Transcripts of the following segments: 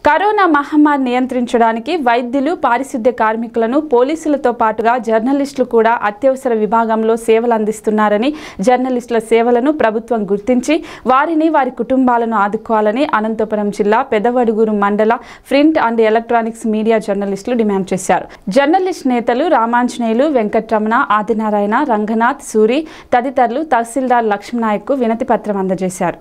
Corona మహమ్మారి నియంత్రించడానికి వైద్యులు పారిశుద్ధ్య కార్మికులను పోలీసులతో పాటుగా జర్నలిస్టులు కూడా అత్యవసర విభాగంలో సేవలు అందిస్తున్నారని జర్నలిస్టుల సేవలను ప్రభుత్వం గుర్తించి వారిని వారి కుటుంబాలను ఆదుకోవాలని అనంతపురం జిల్లా పెదవడుగురు మండల ప్రింట్ అండ్ ఎలక్ట్రానిక్స్ మీడియా జర్నలిస్టులు డిమాండ్ చేశారు జర్నలిస్ట్ నేతలు రామాంజనేయులు వెంకట్రమణ ఆదినారాయణ రంగనాథ్ సూరి తదితరులు తహసీల్దార్ లక్ష్మణాయక్కు వినతి పత్రం అందజేశారు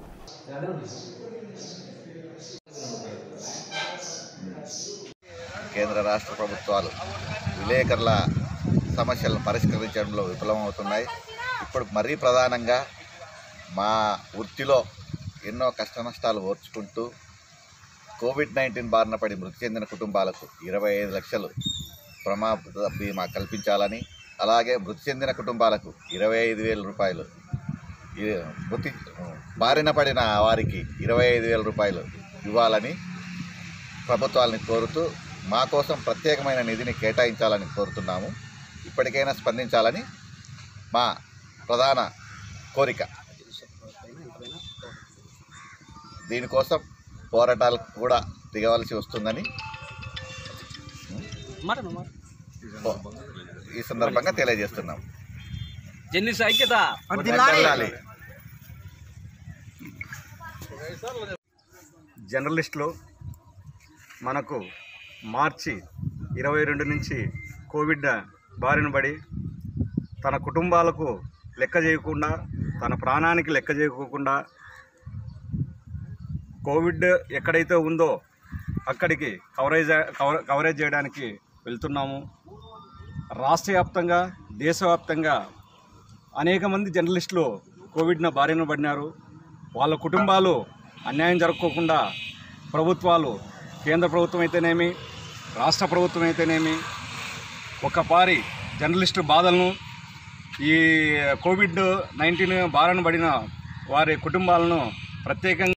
కేంద్ర రాష్ట్ర ప్రభుత్వాలు విలేకరుల సమస్యలను పరిష్కరించడంలో విఫలమవుతున్నాయి ఇప్పుడు మరీ ప్రధానంగా మా వృత్తిలో ఎన్నో కష్ట నష్టాలు ఓర్చుకుంటూ కోవిడ్ నైన్టీన్ బారిన పడి మృతి చెందిన కుటుంబాలకు ఇరవై ఐదు లక్షలు ప్రమాద బీమా కల్పించాలని అలాగే మృతి చెందిన కుటుంబాలకు ఇరవై ఐదు వేల రూపాయలు ఈ మృతి బారిన పడిన వారికి ఇరవై ఐదు వేల రూపాయలు ఇవ్వాలని ప్రభుత్వాలని కోరుతూ మా కోసం ప్రత్యేకమైన నిధిని కేటాయించాలని కోరుతున్నాము ఇప్పటికైనా స్పందించాలని మా ప్రధాన కోరిక దీనికోసం పోరాటాలకు కూడా దిగవలసి వస్తుందని ఈ సందర్భంగా తెలియజేస్తున్నాం జర్నలిస్ట్ ఐక్యత వర్ధిల్లాలి. జర్నలిస్టులు మనకు మార్చి ఇరవై రెండు నుంచి కోవిడ్ బారిన పడి తన కుటుంబాలకు లెక్క చేయకుండా తన ప్రాణానికి లెక్క చేయకోకుండా కోవిడ్ ఎక్కడైతే ఉందో అక్కడికి కవరేజ్ కవర్ కవరేజ్ చేయడానికి వెళ్తున్నాము రాష్ట్ర వ్యాప్తంగా దేశవ్యాప్తంగా అనేక మంది జర్నలిస్టులు కోవిడ్న బారిన పడినారు వాళ్ళ కుటుంబాలు అన్యాయం జరగకోకుండా ప్రభుత్వాలు కేంద్ర ప్రభుత్వం అయితేనేమి రాష్ట్ర ప్రభుత్వం అయితేనేమి ఒకపారి జర్నలిస్టు బాధలను ఈ కోవిడ్ నైన్టీన్ బారిన పడిన వారి కుటుంబాలను ప్రత్యేకంగా